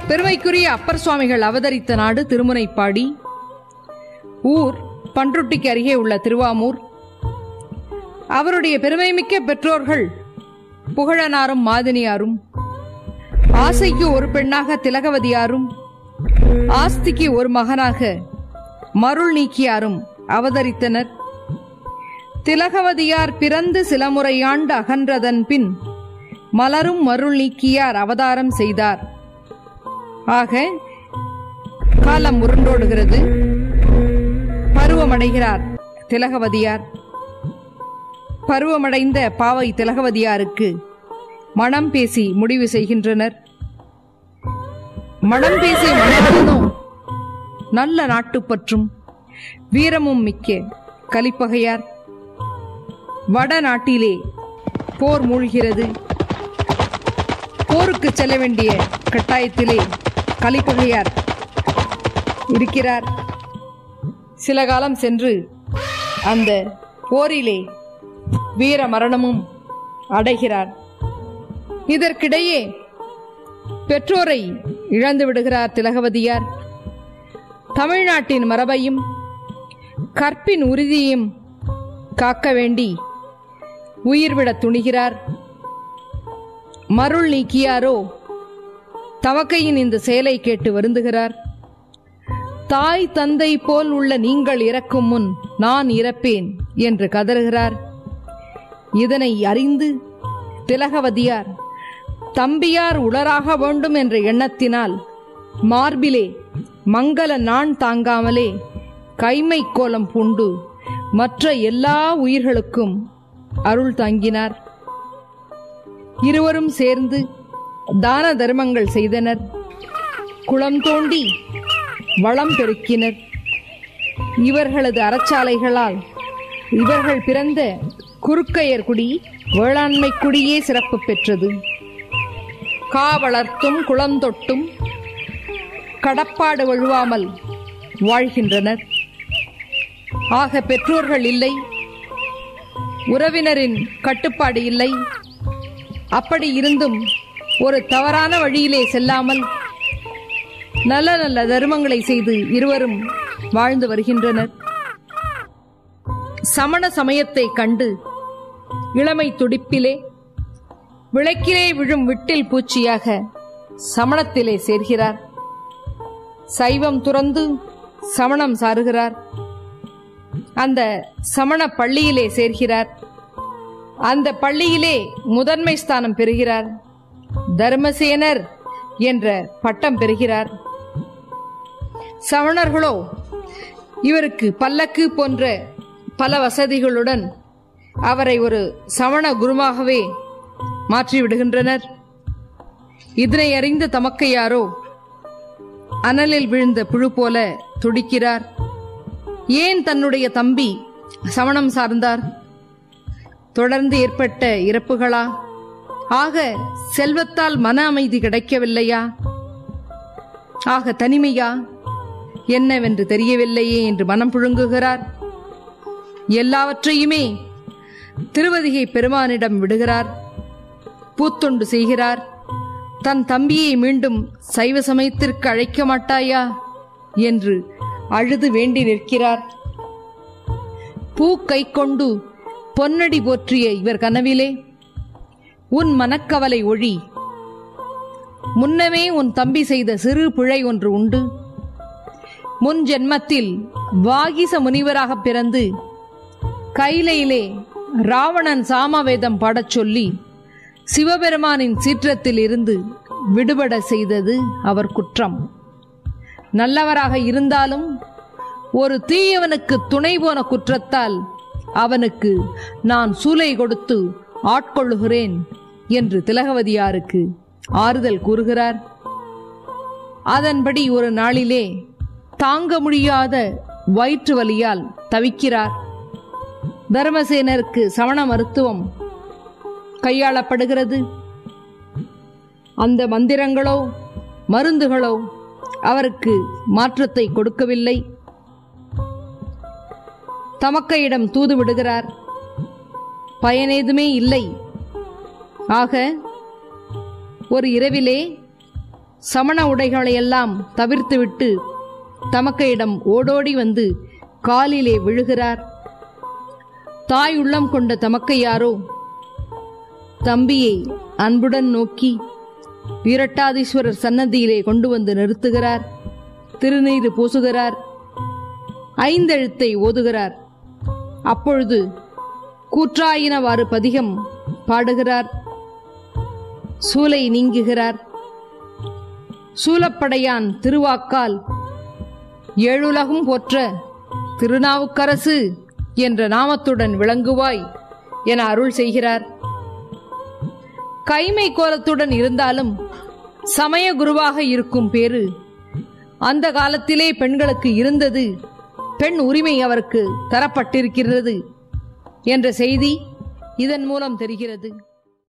பெருமைக்குரிய அப்பர் சுவாமிகள் அவதரித்த நாடு திருமுனைப்பாடி ஊர் பன்ருட்டிக்கு அருகே உள்ள திருவாமூர் அவருடைய பெருமைமிக்க பெற்றோர்கள் புகழனாரும் மாதினியாரும் ஆசைக்கு ஒரு பெண்ணாக திலகவதியாரும் ஆஸ்திக்கு ஒரு மகனாக மருள் நீக்கியாரும் அவதரித்தனர் திலகவதியார் பிறந்து சில முறையாண்டு அகன்றதன் பின் மலரும் மருள் நீக்கியார் அவதாரம் செய்தார் ஆக காலம் உருண்டோடுகிறது பருவமடைகிறார் திலகவதியார் பருவமடைந்த பாவை திலகவதியாருக்கு மனம் பேசி முடிவு செய்கின்றனர் மனம் பேசி மணந்ததும் நல்ல நாட்டுப்பற்றும் வீரமும் மிக்க கலிப்பகையார் வட நாட்டிலே போர் மூழ்கிறது போருக்கு செல்ல வேண்டிய கட்டாயத்திலே கலிப்பகையார் இருக்கிறார் சில காலம் சென்று அந்த போரிலே வீர மரணமும் அடைகிறார் இதற்கிடையே பெற்றோரை இழந்து விடுகிறார் திலகவதியார் தமிழ்நாட்டின் மரபையும் கற்பின் உறுதியையும் காக்க வேண்டி உயிர்விட துணிகிறார் மருள் நீக்கியாரோ தவக்கையின் இந்த செயலை கேட்டு வருந்துகிறார் தாய் தந்தை போல் உள்ள நீங்கள் இறக்கும் முன் நான் இறப்பேன் என்று கதறுகிறார் இதனை அறிந்து திலகவதியார் தம்பியார் உளராக வேண்டும் என்ற எண்ணத்தினால் மார்பிலே மங்கள நான் தாங்காமலே கைமை கோலம் பூண்டு மற்ற எல்லா உயிர்களுக்கும் அருள் தாங்கினார் இருவரும் சேர்ந்து தான தர்மங்கள் செய்தனர் குளம் தோண்டி வளம் பெருக்கினர் இவர்களது அறச்சாலைகளால் இவர்கள் பிறந்த குறுக்கையர் குடி வேளாண்மை குடியே சிறப்பு பெற்றது கா வளர்த்தும் குளம் தொட்டும் கடப்பாடு வழுவாமல் வாழ்கின்றனர் ஆக பெற்றோர்கள் இல்லை உறவினரின் கட்டுப்பாடு இல்லை அப்படி இருந்தும் ஒரு தவறான வழியிலே செல்லாமல் நல்ல நல்ல தர்மங்களை செய்து இருவரும் வாழ்ந்து வருகின்றனர் சமண சமயத்தை கண்டு இளமை துடிப்பிலே விளக்கிலே விழும் விட்டில் பூச்சியாக சமணத்திலே சேர்கிறார் சைவம் துறந்து சமணம் சாருகிறார் அந்த சமண பள்ளியிலே சேர்கிறார் அந்த பள்ளியிலே முதன்மை ஸ்தானம் பெறுகிறார் தர்மசேனர் என்ற பட்டம் பெறுகிறார் சமணர்களோ இவருக்கு பல்லக்கு போன்ற பல வசதிகளுடன் அவரை ஒரு சமண குருவாகவே மாற்றி விடுகின்றனர் இதனை அறிந்த தமக்கையாரோ அனலில் விழுந்த புழு போல துடிக்கிறார் ஏன் தன்னுடைய தம்பி சமணம் சார்ந்தார் தொடர்ந்து ஏற்பட்ட இறப்புகளா ஆக செல்வத்தால் மன அமைதி கிடைக்கவில்லையா ஆக தனிமையா என்னவென்று தெரியவில்லையே என்று மனம் புழுங்குகிறார் எல்லாவற்றையுமே திருவதிகை பெருமானிடம் விடுகிறார் பூத்தொண்டு செய்கிறார் தன் தம்பியை மீண்டும் சைவ சமயத்திற்கு அழைக்க மாட்டாயா என்று அழுது வேண்டி நிற்கிறார் பூ கை கொண்டு பொன்னடி போற்றிய இவர் கனவிலே உன் மனக்கவலை ஒழி முன்னமே உன் தம்பி செய்த சிறு பிழை ஒன்று உண்டு முன் ஜென்மத்தில் வாகிச முனிவராக பிறந்து கைலையிலே ராவணன் சாமவேதம் பாடச் சொல்லி சிவபெருமானின் சீற்றத்தில் இருந்து விடுபட செய்தது அவர் குற்றம் நல்லவராக இருந்தாலும் ஒரு தீயவனுக்கு துணை போன குற்றத்தால் அவனுக்கு நான் சூலை கொடுத்து ஆட்கொள்ளுகிறேன் என்று திலகவதியாருக்கு ஆறுதல் கூறுகிறார் அதன்படி ஒரு நாளிலே தாங்க முடியாத வயிற்று வலியால் தவிக்கிறார் தர்மசேனருக்கு சமண மருத்துவம் கையாளப்படுகிறது அந்த மந்திரங்களோ மருந்துகளோ அவருக்கு மாற்றத்தை கொடுக்கவில்லை தமக்கையிடம் தூது விடுகிறார் பயனேதுமே இல்லை ஆக ஒரு இரவிலே சமண உடைகளையெல்லாம் தவிர்த்துவிட்டு தமக்கையிடம் ஓடோடி வந்து காலிலே விழுகிறார் தாய் உள்ளம் கொண்ட தமக்கையாரோ தம்பியை அன்புடன் நோக்கி வீரட்டாதீஸ்வரர் சன்னதியிலே கொண்டு வந்து நிறுத்துகிறார் திருநீறு பூசுகிறார் ஐந்தெழுத்தை ஓதுகிறார் அப்பொழுது கூற்றாயினவாறு பதிகம் பாடுகிறார் சூலை நீங்குகிறார் சூலப்படையான் திருவாக்கால் ஏழுலகும் போற்ற திருநாவுக்கரசு என்ற நாமத்துடன் விளங்குவாய் என அருள் செய்கிறார் கைமை கோலத்துடன் இருந்தாலும் சமய குருவாக இருக்கும் பேரு அந்த காலத்திலே பெண்களுக்கு இருந்தது பெண் உரிமை அவருக்கு தரப்பட்டிருக்கிறது என்ற செய்தி இதன் மூலம் தெரிகிறது